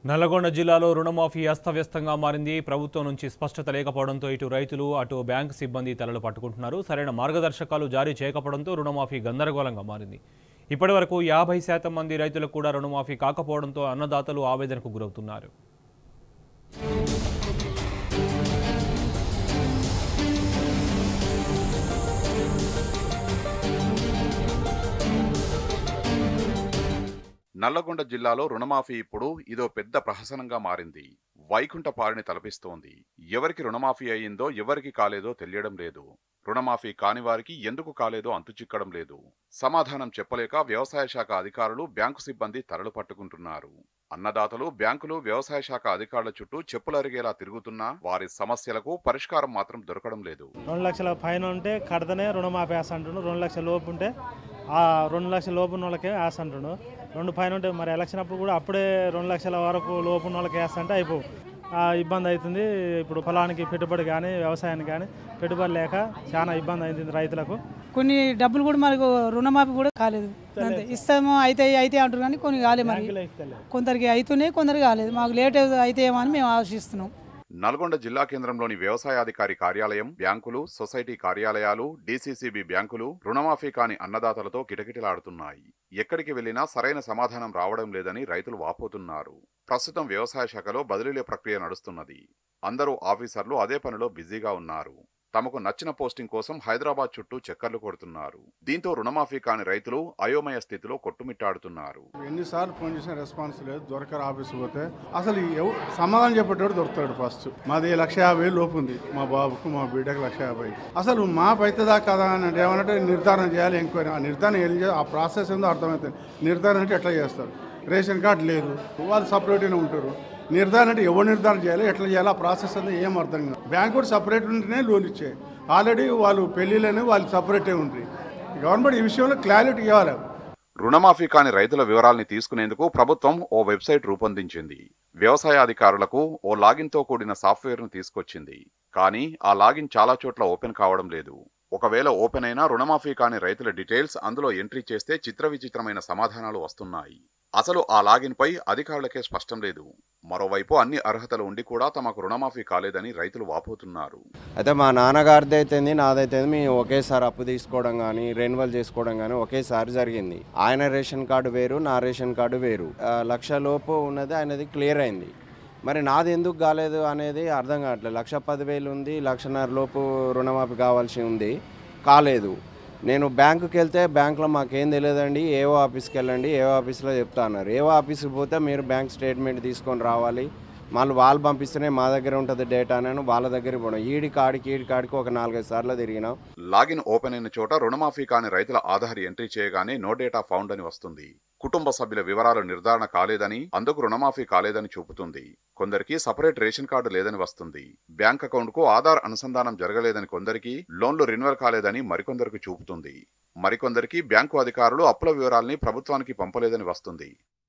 నల్లగొండ జిల్లాలో రుణమాఫీ అస్తవ్యస్తంగా మారింది ప్రభుత్వం నుంచి స్పష్టత లేకపోవడంతో ఇటు రైతులు అటు బ్యాంకు సిబ్బంది తలలు పట్టుకుంటున్నారు సరైన మార్గదర్శకాలు జారీ చేయకపోవడంతో రుణమాఫీ గందరగోళంగా మారింది ఇప్పటివరకు యాభై శాతం మంది రైతులకు కూడా రుణమాఫీ కాకపోవడంతో అన్నదాతలు ఆవేదనకు గురవుతున్నారు నల్లగొండ జిల్లాలో రుణమాఫీ ఇప్పుడు ఇదో పెద్ద ప్రహసనంగా మారింది వైకుంఠపారిని తలపిస్తోంది ఎవరికి రుణమాఫీ అయ్యిందో ఎవరికి కాలేదో తెలియడం లేదు రుణమాఫీ కాని వారికి ఎందుకు కాలేదో అంతుచిక్కడం లేదు సమాధానం చెప్పలేక వ్యవసాయ శాఖ అధికారులు బ్యాంకు సిబ్బంది తరలు పట్టుకుంటున్నారు అన్నదాతలు బ్యాంకులు వ్యవసాయ శాఖ అధికారుల చుట్టూ చెప్పులరిగేలా తిరుగుతున్నా వారి సమస్యలకు పరిష్కారం మాత్రం దొరకడం లేదు రెండు లక్షల పైన ఉంటే కడతనే రుణమాఫీ వేస్తా అంటుండు రెండు లక్షల లోపు ఉంటే ఆ రెండు లక్షల లోపు ఉన్న వాళ్ళకే వేస్తా అంటుండు రెండు పైన ఉంటే మరి ఎలక్షన్ అప్పుడు కూడా అప్పుడే రెండు లక్షల వరకు లోపు ఉన్న వాళ్ళకి వేస్తా అంటే అయిపో ఆ ఇబ్బంది అవుతుంది ఇప్పుడు పొలానికి పెట్టుబడి కానీ వ్యవసాయానికి కానీ పెట్టుబడి లేక చాలా ఇబ్బంది అవుతుంది రైతులకు కొన్ని డబ్బులు కూడా మనకు రుణమాఫీ కూడా కాలేదు అంతే ఇస్తాము అయితే అయితే అంటారు కానీ కొన్ని కాలేదు మరి బ్యాంకులో ఇస్తలే. కొందరికి అవుతున్నాయి కొందరికి కాలేదు మాకు లేట్ అయితే ఏమో అని మేము ఆశిస్తున్నాం నల్గొండ జిల్లా కేంద్రంలోని వ్యవసాయాధికారి కార్యాలయం బ్యాంకులు సొసైటీ కార్యాలయాలు డీసీసీబీ బ్యాంకులు రుణమాఫీ కాని అన్నదాతలతో కిటకిటలాడుతున్నాయి ఎక్కడికి వెళ్లినా సరైన సమాధానం రావడం లేదని రైతులు వాపోతున్నారు ప్రస్తుతం వ్యవసాయ శాఖలో బదిలీల ప్రక్రియ నడుస్తున్నది అందరూ ఆఫీసర్లు అదే పనిలో బిజీగా ఉన్నారు తమకు నచ్చిన పోస్టింగ్ కోసం హైదరాబాద్ చుట్టూ చక్కర్లు కొడుతున్నారు దీంతో రుణమాఫీ కాని రైతులు అయోమయ స్థితిలో కొట్టుమిట్టాడుతున్నారు ఎన్నిసార్లు ఫోన్ చేసిన రెస్పాన్స్ లేదు దొరకరు ఆఫీస్కి పోతే అసలు ఎవ- సమాధానం చెప్పేటోడు దొరుకుతాడు ఫస్ట్ మాది లక్ష యాభై లోపు ఉంది మా బాబుకు మా బిడ్డకు లక్ష యాభై అసలు మా అవుతుందా కదా అని అంటే ఏమనంటే నిర్ధారణ చేయాలి ఎంక్వైరీ ఆ నిర్ధారణ ఏం చేయాలి ఆ ప్రాసెస్ ఏందో అర్థమవుతుంది నిర్ధారణ అంటే ఎట్లా చేస్తారు రేషన్ కార్డు లేదు వాళ్ళు సపరేట్గానే ఉంటారు నిర్ధారణ అంటే ఎవరు నిర్ధారణ చేయాలి ఎట్లా చేయాలి ఆ ప్రాసెస్ అనేది ఏం అర్థం కాదు బ్యాంక్ కూడా సపరేట్ ఉంటేనే లోన్ ఇచ్చాయి ఆల్రెడీ వాళ్ళు పెళ్ళిళ్ళనే వాళ్ళు సపరేటే ఉంటాయి గవర్నమెంట్ ఈ విషయంలో క్లారిటీ ఇవ్వాలి రుణమాఫీ కాని రైతుల వివరాల్ని తీసుకునేందుకు ప్రభుత్వం ఓ వెబ్సైట్ రూపొందించింది వ్యవసాయ అధికారులకు ఓ లాగిన్తో కూడిన సాఫ్ట్వేర్ను తీసుకొచ్చింది కానీ ఆ లాగిన్ చాలా చోట్ల ఓపెన్ కావడం లేదు ఒకవేళ ఓపెన్ అయినా రుణమాఫీ కాని రైతుల డీటెయిల్స్ అందులో ఎంట్రీ చేస్తే చిత్ర విచిత్రమైన సమాధానాలు వస్తున్నాయి అసలు ఆ లాగిన్ పై అధికారులకే స్పష్టం లేదు మరోవైపు అన్ని అర్హతలు ఉండి కూడా తమకు రుణమాఫీ కాలేదని రైతులు వాపోతున్నారు అయితే మా నాన్నగారిది అయితేంది నాదైతేంది మేము ఒకేసారి అప్పు తీసుకోవడం కానీ రెన్యువల్ చేసుకోవడం కానీ ఒకేసారి జరిగింది ఆయన రేషన్ కార్డు వేరు నా రేషన్ కార్డు వేరు ఆ, లక్ష లోపు ఉన్నది ఆయనది క్లియర్ అయింది మరి నాది ఎందుకు కాలేదు అనేది అర్థం కావట్లేదు లక్ష పదివేలు ఉంది లక్షన్నర లోపు రుణమాఫీ కావాల్సి ఉంది కాలేదు నేను బ్యాంకుకి వెళ్తే బ్యాంకులో మాకేం తెలియదండి ఏవో ఆఫీస్కి వెళ్ళండి ఏవో ఆఫీస్లో చెప్తా అన్నారు ఏవో ఆఫీస్కి పోతే మీరు బ్యాంక్ స్టేట్మెంట్ తీసుకొని రావాలి మళ్ళీ వాళ్ళు పంపిస్తేనే మా దగ్గర ఉంటుంది డేటా అని వాళ్ళ దగ్గర పోవడం ఈడి కాడికి ఈడి కాడికి ఒక నాలుగైదు సార్లు తిరిగినాం లాగిన్ ఓపెన్ అయిన చోట రుణమాఫీ కాని రైతుల ఆధార్ ఎంట్రీ చేయగానే నో డేటా ఫౌండ్ అని వస్తుంది కుటుంబ సభ్యుల వివరాలు నిర్ధారణ కాలేదని అందుకు రుణమాఫీ కాలేదని చూపుతుంది కొందరికి సపరేట్ రేషన్ కార్డు లేదని వస్తుంది బ్యాంక్ అకౌంట్ కు ఆధార్ అనుసంధానం జరగలేదని కొందరికి లోన్లు రెన్యువల్ కాలేదని మరికొందరికి చూపుతుంది మరికొందరికి బ్యాంకు అధికారులు అప్పుల వివరాల్ని ప్రభుత్వానికి పంపలేదని వస్తుంది